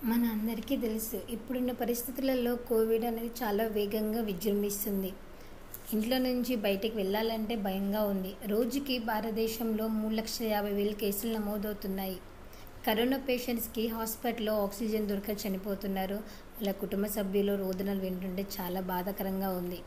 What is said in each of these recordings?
మన అందరికీ తెలుసు ఇప్పుడున్న పరిస్థితులలో కోవిడ్ అనేది చాలా వేగంగా విజృంభిస్తుంది ఇంట్లో నుంచి బయటికి వెళ్ళాలంటే భయంగా ఉంది రోజుకి భారతదేశంలో మూడు లక్షల యాభై వేల కేసులు నమోదవుతున్నాయి కరోనా పేషెంట్స్కి హాస్పిటల్లో ఆక్సిజన్ దొరక చనిపోతున్నారు వాళ్ళ కుటుంబ సభ్యులు రోదనలు వింటుంటే చాలా బాధాకరంగా ఉంది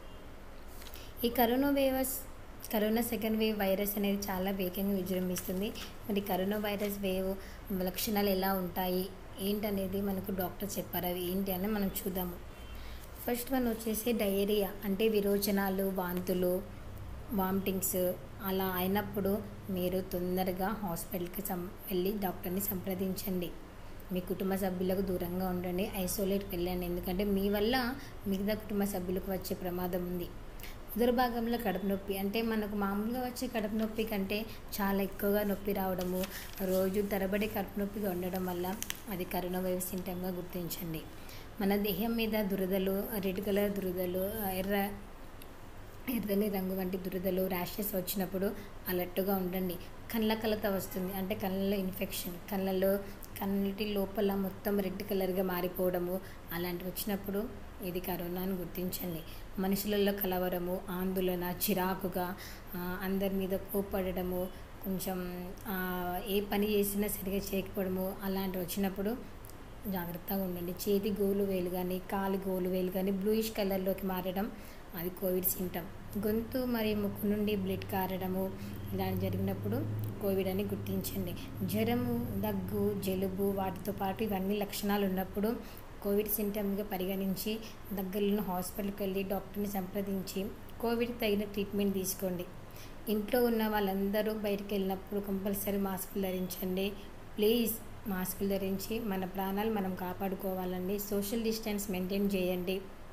ఈ corona waves corona second wave virus అనేది చాలా వేగంగా విజృంభిస్తుంది మరి కరోనా వైరస్ వేవ్ లక్షణాలు ఎలా ఉంటాయి ఏంటనేది మనకు డాక్టర్ చెప్పారు అవి ఏంటి అని మనం చూద్దాము ఫస్ట్ వన్ వచ్చేసి డయేరియా అంటే విరోచనాలు వాంతులు వామిటింగ్స్ అలా అయినప్పుడు మీరు తొందరగా హాస్పిటల్కి సం వెళ్ళి డాక్టర్ని సంప్రదించండి మీ కుటుంబ సభ్యులకు దూరంగా ఉండండి ఐసోలేట్కి వెళ్ళండి ఎందుకంటే మీ వల్ల మిగతా కుటుంబ సభ్యులకు వచ్చే ప్రమాదం ఉంది ఉదర భాగంలో కడుపు నొప్పి అంటే మనకు మామూలుగా వచ్చే కడుపు నొప్పి కంటే చాలా ఎక్కువగా నొప్పి రావడము రోజు తరబడి కడుపు నొప్పిగా ఉండడం వల్ల అది కరోనా వైరస్ సింటమ్గా గుర్తించండి మన దేహం మీద దురదలు రెడ్ కలర్ దురదలు ఎర్ర ఎర్రని రంగు వంటి దురదలు ర్యాషెస్ వచ్చినప్పుడు అలర్ట్గా ఉండండి కళ్ళ కలత వస్తుంది అంటే కళ్ళలో ఇన్ఫెక్షన్ కళ్ళలో కన్నిటి లోపల మొత్తం రెడ్ కలర్గా మారిపోవడము అలాంటివి వచ్చినప్పుడు ఇది కరోనా అని గుర్తించండి మనుషులలో కలవరము ఆందోళన చిరాకుగా అందరి మీద కోప్పడము కొంచెం ఏ పని చేసినా సరిగా చేయకపోవడము అలాంటివి వచ్చినప్పుడు జాగ్రత్తగా ఉండండి చేతి గోలు వేలు కానీ కాలు గోలు వేలు కానీ బ్లూయిష్ కలర్లోకి మారడం అది కోవిడ్ సింటమ్ గొంతు మరియు ముక్కు నుండి బ్లడ్ కారడము ఇలాంటి జరిగినప్పుడు కోవిడ్ అని గుర్తించండి జ్వరము దగ్గు జలుబు వాటితో పాటు ఇవన్నీ లక్షణాలు ఉన్నప్పుడు కోవిడ్ సింటమ్గా పరిగణించి దగ్గరలో హాస్పిటల్కి వెళ్ళి డాక్టర్ని సంప్రదించి కోవిడ్కి తగిన ట్రీట్మెంట్ తీసుకోండి ఇంట్లో ఉన్న వాళ్ళందరూ బయటికి వెళ్ళినప్పుడు కంపల్సరీ మాస్కులు ధరించండి ప్లీజ్ మాస్కులు ధరించి మన ప్రాణాలు మనం కాపాడుకోవాలండి సోషల్ డిస్టెన్స్ మెయింటైన్ చేయండి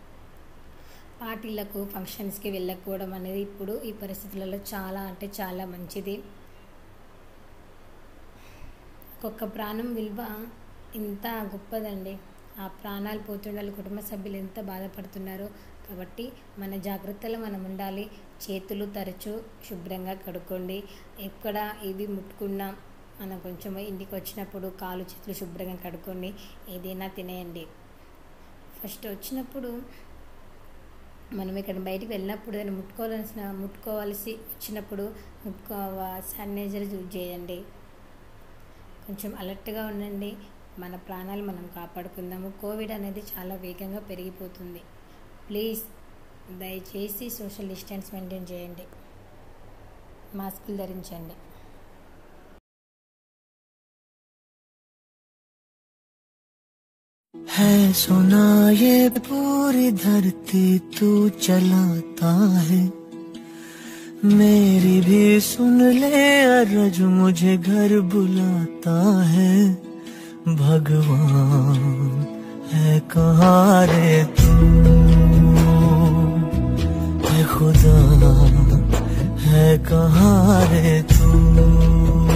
పార్టీలకు ఫంక్షన్స్కి వెళ్ళకపోవడం అనేది ఇప్పుడు ఈ పరిస్థితులలో చాలా అంటే చాలా మంచిది ఒక్కొక్క ప్రాణం విలువ ఇంత గొప్పదండి ఆ ప్రాణాలు పోతుండాలి కుటుంబ సభ్యులు ఎంత బాధపడుతున్నారో కాబట్టి మన జాగ్రత్తలో మనం ఉండాలి చేతులు తరచూ శుభ్రంగా కడుక్కోండి ఎక్కడ ఏది ముట్టుకున్నా మనం కొంచెం ఇంటికి వచ్చినప్పుడు కాలు చేతులు శుభ్రంగా కడుక్కోండి ఏదైనా తినేయండి ఫస్ట్ వచ్చినప్పుడు మనం ఇక్కడ బయటికి వెళ్ళినప్పుడు దాన్ని ముట్టుకోవాల్సిన ముట్టుకోవాల్సి వచ్చినప్పుడు ముట్టుకో శానిటైజర్ యూజ్ చేయండి కొంచెం అలర్ట్గా ఉండండి మన ప్రాణాలు మనం కాపాడుకుందాము కోవిడ్ అనేది చాలా వేగంగా పెరిగిపోతుంది ప్లీజ్ దయచేసి సోషల్ డిస్టెన్స్ మెయింటైన్ చేయండి మాస్కులు ధరించండి है सुना ये पूरी धरती तू चलाता है मेरी भी सुन ले अरज मुझे घर बुलाता है भगवान है कहाँ रे तू है खुदा है कहाँ रे तू